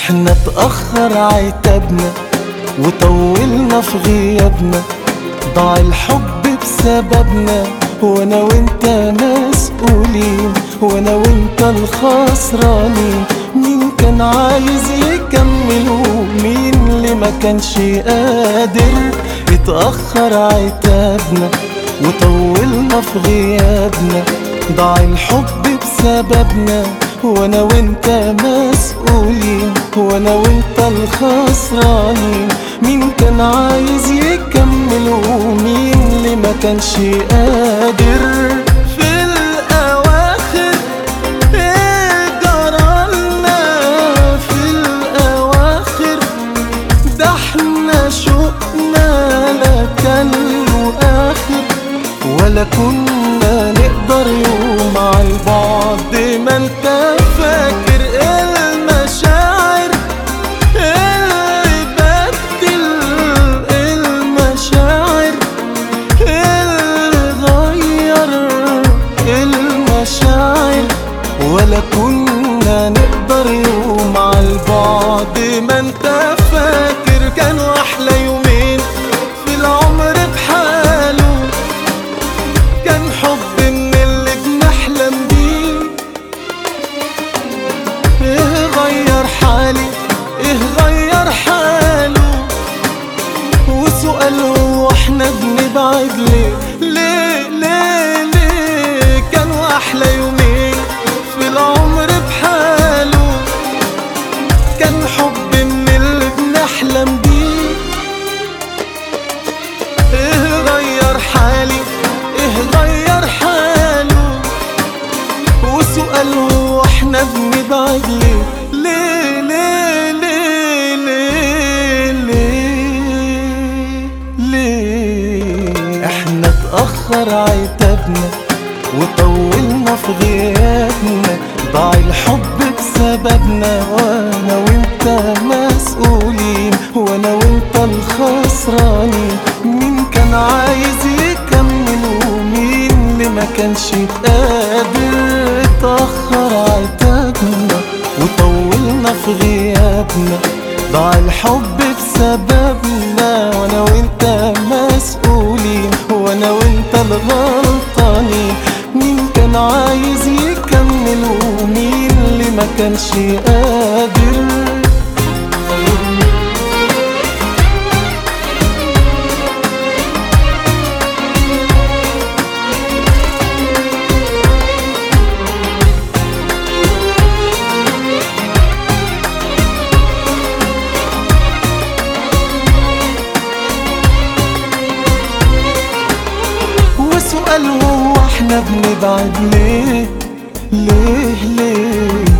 احنا اتأخر عتابنا وطولنا في غيابنا ضاع الحب بسببنا وانا وانت مسؤولين وانا وانت الخسرانين مين كان عايز يكمل ومين اللي ما كانش قادر اتأخر عتابنا وطولنا في غيابنا ضاع الحب بسببنا وانا وانت مسؤولين وانا وانت الخسرانين مين كان عايز يكمل ومين اللي ما كانش قادر في الاواخر ايه جرالنا في الاواخر ده احنا شوقنا لا كان له اخر ولا كنا نقدر يوم على البعد ما انت فاكر المشاعر اللي بدل المشاعر اللي غير المشاعر ولا كنا نقدر يوم على البعد ما انت فاكر كانوا احلى يومين في العمر بحاله كان حب من اللي بنحلم بيه ايه غير حالي ايه غير حاله وسؤال هو احنا بنبعد ليه ليه ليه ليه كانوا احلى يومين في العمر بحاله كان حب من اللي بنحلم بيه ايه غير حالي ايه غير حاله وسؤال هو احنا بنبعد ليه ليه ليه ليه ليه ليه ليه احنا اتأخر عتابنا وطولنا في غيابنا ضاع الحب بسببنا وانا وانت مسؤولين وانا وانت الخسرانين مين كان عايز يكمل ومين اللي ما كانش قادر اتأخر عتابنا وطولنا في غيابنا ضاع الحب بسببنا وانا وانت مسؤولين وانا وانت الغلطانين مين كان عايز يكمل ومين اللي ما كانش قادر وسؤال هو احنا بنبعد ليه ليه ليه